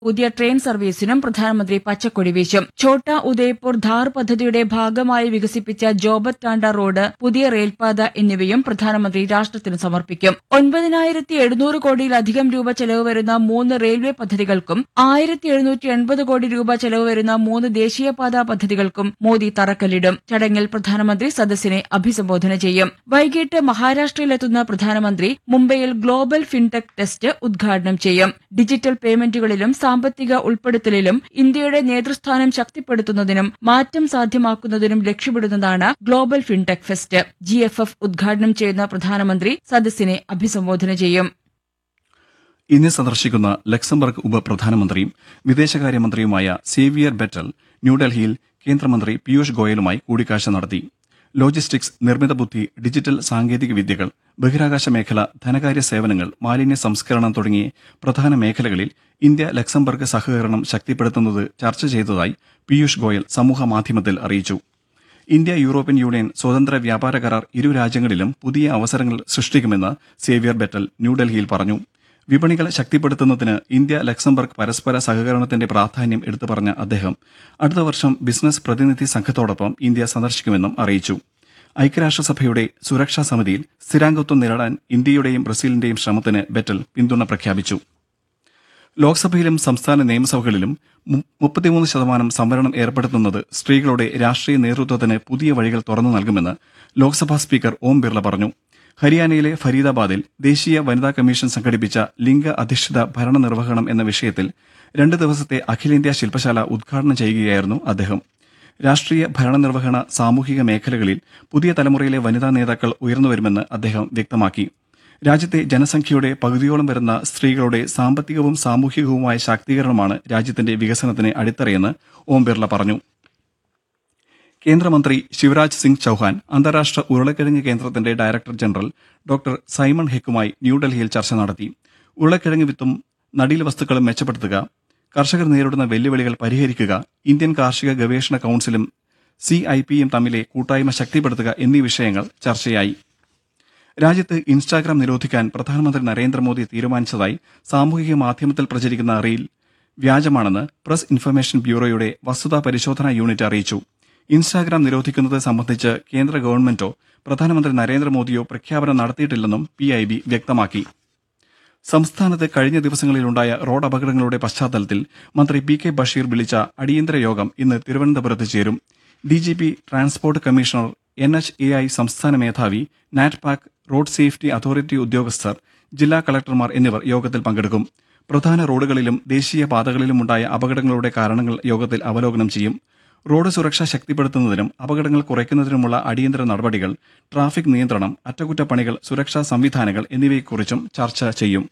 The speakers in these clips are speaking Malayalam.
പുതിയ ട്രെയിൻ സർവീസിനും പ്രധാനമന്ത്രി പച്ചക്കൊടി വീശും ഛോട്ടാ ഉദയ്പൂർ ധാർ പദ്ധതിയുടെ ഭാഗമായി വികസിപ്പിച്ച ജോബത് ടാണ്ട റോഡ് പുതിയ റെയിൽപാത എന്നിവയും പ്രധാനമന്ത്രി രാഷ്ട്രത്തിന് സമർപ്പിക്കും ഒൻപതിനായിരത്തി എഴുന്നൂറ് കോടിയിലധികം രൂപ ചെലവ് വരുന്ന മൂന്ന് റെയിൽവേ പദ്ധതികൾക്കും ആയിരത്തി എഴുന്നൂറ്റി എൺപത് കോടി രൂപ ചെലവ് വരുന്ന മൂന്ന് ദേശീയപാതാ പദ്ധതികൾക്കും മോദി തറക്കല്ലിടും ചടങ്ങിൽ പ്രധാനമന്ത്രി സദസ്സിനെ അഭിസംബോധന ചെയ്യും വൈകിട്ട് മഹാരാഷ്ട്രയിലെത്തുന്ന പ്രധാനമന്ത്രി മുംബൈയിൽ ഗ്ലോബൽ ഫിൻടെക് ടെസ്റ്റ് ഉദ്ഘാടനം ചെയ്യും ഡിജിറ്റൽ പേയ്മെന്റുകളിലും സാമ്പത്തിക ഉൾപ്പെടുത്തലിലും ഇന്ത്യയുടെ നേതൃസ്ഥാനം ശക്തിപ്പെടുത്തുന്നതിനും മാറ്റം സാധ്യമാക്കുന്നതിനും ലക്ഷ്യമിടുന്നതാണ് global fintech fest G F F ഉദ്ഘാടനം ചെയ്യുന്ന പ്രധാനമന്ത്രി സദസ്സിനെ അഭിസംബോധന ചെയ്യും ഇന്ന് സന്ദർശിക്കുന്ന ലക്സംബർഗ് ഉപപ്രധാനമന്ത്രിയും വിദേശകാര്യമന്ത്രിയുമായ സേവിയർ ബെറ്റൽ ന്യൂഡൽഹിയിൽ കേന്ദ്രമന്ത്രി പീയൂഷ് ഗോയലുമായി കൂടിക്കാഴ്ച നടത്തി ലോജിസ്റ്റിക്സ് നിർമ്മിത ബുദ്ധി ഡിജിറ്റൽ സാങ്കേതിക വിദ്യകൾ ബഹിരാകാശ മേഖല ധനകാര്യ സേവനങ്ങൾ മാലിന്യ സംസ്കരണം തുടങ്ങിയ പ്രധാന മേഖലകളിൽ ഇന്ത്യ ലക്സംബർഗ് സഹകരണം ശക്തിപ്പെടുത്തുന്നത് ചർച്ച ചെയ്തതായി പീയൂഷ് ഗോയൽ സമൂഹ മാധ്യമത്തിൽ അറിയിച്ചു ഇന്ത്യ യൂറോപ്യൻ യൂണിയൻ സ്വതന്ത്ര വ്യാപാര കരാർ ഇരു രാജ്യങ്ങളിലും പുതിയ അവസരങ്ങൾ സൃഷ്ടിക്കുമെന്ന് സേവിയർ ബെറ്റൽ ന്യൂഡൽഹിയിൽ പറഞ്ഞു വിപണികൾ ശക്തിപ്പെടുത്തുന്നതിന് ഇന്ത്യ ലക്സംബർഗ് പരസ്പര സഹകരണത്തിന്റെ പ്രാധാന്യം എടുത്തു പറഞ്ഞ അദ്ദേഹം അടുത്ത വർഷം ബിസിനസ് പ്രതിനിധി സംഘത്തോടൊപ്പം ഇന്ത്യ സന്ദർശിക്കുമെന്നും അറിയിച്ചു ഐക്യരാഷ്ട്രസഭയുടെ സുരക്ഷാ സമിതിയിൽ സ്ഥിരാംഗത്വം നേടാൻ ഇന്ത്യയുടെയും ബ്രസീലിന്റെയും ശ്രമത്തിന് ബെറ്റൽ പിന്തുണ പ്രഖ്യാപിച്ചു ലോക്സഭയിലും സംസ്ഥാന നിയമസഭകളിലും മു- മുപ്പത്തിമൂന്ന് ശതമാനം സംവരണം ഏർപ്പെടുത്തുന്നത് സ്ത്രീകളുടെ രാഷ്ട്രീയ നേതൃത്വത്തിന് പുതിയ വഴികൾ തുറന്നു നൽകുമെന്ന് ലോക്സഭാ സ്പീക്കർ ഓം ബിർള പറഞ്ഞു ഹരിയാനയിലെ ഫരീദാബാദിൽ ദേശീയ വനിതാ കമ്മീഷൻ സംഘടിപ്പിച്ച ലിംഗ അധിഷ്ഠിത ഭരണനിർവഹണം എന്ന വിഷയത്തിൽ രണ്ട് ദിവസത്തെ അഖിലേന്ത്യാ ശില്പശാല ഉദ്ഘാടനം ചെയ്യുകയായിരുന്നു അദ്ദേഹം രാഷ്ട്രീയ ഭരണനിർവഹണ സാമൂഹിക മേഖലകളിൽ പുതിയ തലമുറയിലെ വനിതാ നേതാക്കൾ ഉയർന്നുവരുമെന്ന് അദ്ദേഹം വ്യക്തമാക്കി രാജ്യത്തെ ജനസംഖ്യയുടെ പകുതിയോളം വരുന്ന സ്ത്രീകളുടെ സാമ്പത്തികവും സാമൂഹികവുമായ ശാക്തീകരണമാണ് രാജ്യത്തിന്റെ വികസനത്തിന് അടിത്തറയെന്ന് ഓം ബിർള പറഞ്ഞു കേന്ദ്രമന്ത്രി ശിവരാജ് സിംഗ് ചൌഹാൻ അന്താരാഷ്ട്ര ഉരുളക്കിഴങ്ങ് കേന്ദ്രത്തിന്റെ ഡയറക്ടർ ജനറൽ ഡോക്ടർ സൈമൺ ഹെക്കുമായി ന്യൂഡൽഹിയിൽ ചർച്ച നടത്തി ഉരുളക്കിഴങ്ങ് വിത്തും നടീൽ വസ്തുക്കളും മെച്ചപ്പെടുത്തുക കർഷകർ നേരിടുന്ന വെല്ലുവിളികൾ പരിഹരിക്കുക ഇന്ത്യൻ കാർഷിക ഗവേഷണ കൌൺസിലും സി ഐ പിയും തമ്മിലെ കൂട്ടായ്മ ശക്തിപ്പെടുത്തുക എന്നീ വിഷയങ്ങൾ ചർച്ചയായി രാജ്യത്ത് ഇൻസ്റ്റാഗ്രാം നിരോധിക്കാൻ പ്രധാനമന്ത്രി നരേന്ദ്രമോദി തീരുമാനിച്ചതായി സാമൂഹിക മാധ്യമത്തിൽ പ്രചരിക്കുന്ന റീൽ വ്യാജമാണെന്ന് പ്രസ് ഇൻഫർമേഷൻ ബ്യൂറോയുടെ വസ്തുതാ പരിശോധനാ യൂണിറ്റ് അറിയിച്ചു ഇൻസ്റ്റാഗ്രാം നിരോധിക്കുന്നത് സംബന്ധിച്ച് കേന്ദ്ര ഗവൺമെന്റോ പ്രധാനമന്ത്രി നരേന്ദ്രമോദിയോ പ്രഖ്യാപനം നടത്തിയിട്ടില്ലെന്നും പി ഐ ബി വ്യക്തമാക്കി സംസ്ഥാനത്ത് കഴിഞ്ഞ ദിവസങ്ങളിലുണ്ടായ റോഡ് അപകടങ്ങളുടെ പശ്ചാത്തലത്തിൽ മന്ത്രി പി കെ ബഷീർ വിളിച്ച അടിയന്തര യോഗം ഇന്ന് തിരുവനന്തപുരത്ത് ചേരും D G P transport commissioner N H A I സംസ്ഥാന മേധാവി നാറ്റ്പാക് റോഡ് സേഫ്റ്റി അതോറിറ്റി ഉദ്യോഗസ്ഥർ ജില്ലാ കളക്ടർമാർ എന്നിവർ യോഗത്തിൽ പങ്കെടുക്കും പ്രധാന റോഡുകളിലും ദേശീയ പാതകളിലുമുണ്ടായ അപകടങ്ങളുടെ കാരണങ്ങൾ യോഗത്തിൽ അവലോകനം ചെയ്യും റോഡ് സുരക്ഷ ശക്തിപ്പെടുത്തുന്നതിനും അപകടങ്ങൾ കുറയ്ക്കുന്നതിനുമുള്ള അടിയന്തര നടപടികൾ ട്രാഫിക് നിയന്ത്രണം അറ്റകുറ്റപ്പണികൾ സുരക്ഷാ സംവിധാനങ്ങൾ എന്നിവയെക്കുറിച്ചും ചർച്ച ചെയ്യും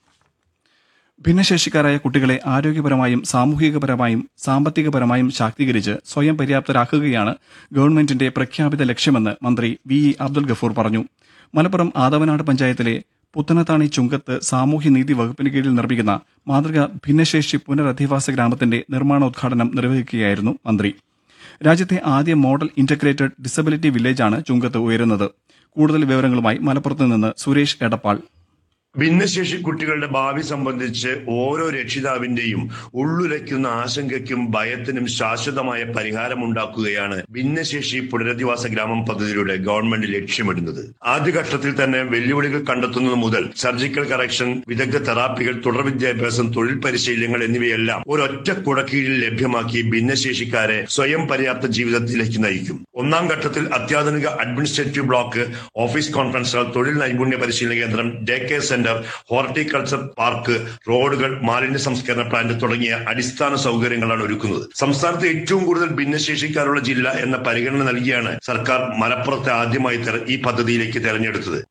ഭിന്നശേഷിക്കാരായ കുട്ടികളെ ആരോഗ്യപരമായും സാമൂഹികപരമായും സാമ്പത്തികപരമായും ശാക്തീകരിച്ച് സ്വയം പര്യാപ്തരാക്കുകയാണ് ഗവൺമെന്റിന്റെ പ്രഖ്യാപിത ലക്ഷ്യമെന്ന് മന്ത്രി വി ഇ അബ്ദുൽ ഗഫൂർ പറഞ്ഞു മലപ്പുറം ആദവനാട് പഞ്ചായത്തിലെ പുത്തനത്താണി ചുങ്കത്ത് സാമൂഹ്യനീതി വകുപ്പിന് കീഴിൽ നിർമ്മിക്കുന്ന മാതൃക ഭിന്നശേഷി പുനരധിവാസ ഗ്രാമത്തിന്റെ നിർമ്മാണോദ്ഘാടനം നിർവഹിക്കുകയായിരുന്നു മന്ത്രി രാജ്യത്തെ ആദ്യ മോഡൽ ഇന്റഗ്രേറ്റഡ് ഡിസബിലിറ്റി വില്ലേജാണ് ചുങ്കത്ത് ഉയരുന്നത് കൂടുതൽ വിവരങ്ങളുമായി മലപ്പുറത്ത് നിന്ന് സുരേഷ് എടപ്പാൾ ഭിന്നശേഷി കുട്ടികളുടെ ഭാവി സംബന്ധിച്ച് ഓരോ രക്ഷിതാവിന്റെയും ഉള്ളുലയ്ക്കുന്ന ആശങ്കയ്ക്കും ഭയത്തിനും ശാശ്വതമായ പരിഹാരമുണ്ടാക്കുകയാണ് ഭിന്നശേഷി പുനരധിവാസ ഗ്രാമം പദ്ധതിയിലൂടെ ഗവൺമെന്റ് ലക്ഷ്യമിടുന്നത് ആദ്യഘട്ടത്തിൽ തന്നെ വെല്ലുവിളികൾ കണ്ടെത്തുന്നത് മുതൽ സർജിക്കൽ കറക്ഷൻ വിദഗ്ധ തെറാപ്പികൾ തുടർ വിദ്യാഭ്യാസം തൊഴിൽ പരിശീലനങ്ങൾ എന്നിവയെല്ലാം ഒരൊറ്റ കുടക്കീഴിൽ ലഭ്യമാക്കി ഭിന്നശേഷിക്കാരെ സ്വയം പര്യാപ്ത ജീവിതത്തിലേക്ക് നയിക്കും ഒന്നാം ഘട്ടത്തിൽ അത്യാധുനിക administrative block office conference hall തൊഴിൽ നൈപുണ്യ പരിശീലന കേന്ദ്രം day care centre horticulture park റോഡുകൾ മാലിന്യ സംസ്കരണ പ്ലാന്റ് തുടങ്ങിയ അടിസ്ഥാന സൗകര്യങ്ങളാണ് ഒരുക്കുന്നത് സംസ്ഥാനത്ത് ഏറ്റവും കൂടുതൽ ഭിന്നശേഷിക്കാരുള്ള ജില്ല എന്ന പരിഗണന നൽകിയാണ് സർക്കാർ മലപ്പുറത്തെ ആദ്യമായി തെര- ഈ പദ്ധതിയിലേക്ക് തെരഞ്ഞെടുത്തത്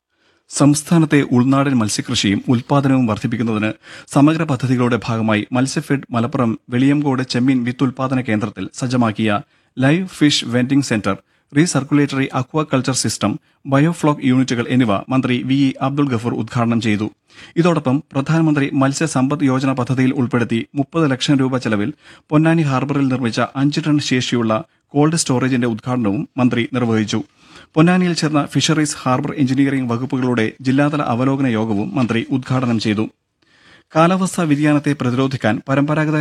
സംസ്ഥാനത്തെ ഉൾനാടൻ മത്സ്യകൃഷിയും ഉൽപാദനവും വർദ്ധിപ്പിക്കുന്നതിന് സമഗ്ര പദ്ധതികളുടെ ഭാഗമായി മത്സ്യഫെഡ് മലപ്പുറം വെളിയംകോട് ചെമ്മീൻ വിത്ത് ഉൽപാദന കേന്ദ്രത്തിൽ സജ്ജമാക്കിയ live fish vending centre recirculatory aquaculture system biofloc യൂണിറ്റുകൾ എന്നിവ മന്ത്രി വി ഇ അബ്ദുൾ ഗഫൂർ ഉദ്ഘാടനം ചെയ്തു ഇതോടൊപ്പം പ്രധാനമന്ത്രി മത്സ്യ സമ്പദ് യോജന പദ്ധതിയിൽ ഉൾപ്പെടുത്തി മുപ്പത് ലക്ഷം രൂപ ചെലവിൽ പൊന്നാനി ഹാർബറിൽ നിർമ്മിച്ച അഞ്ച് ടൺ ശേഷിയുള്ള കോൾഡ് സ്റ്റോറേജിന്റെ ഉദ്ഘാടനവും മന്ത്രി നിർവഹിച്ചു പൊന്നാനിയിൽ ചേർന്ന ഫിഷറീസ് ഹാർബർ എഞ്ചിനീയറിംഗ് വകുപ്പുകളുടെ ജില്ലാതല അവലോകന യോഗവും മന്ത്രി ഉദ്ഘാടനം ചെയ്തു കാലാവസ്ഥാ വ്യതിയാനത്തെ പ്രതിരോധിക്കാൻ പരമ്പരാഗത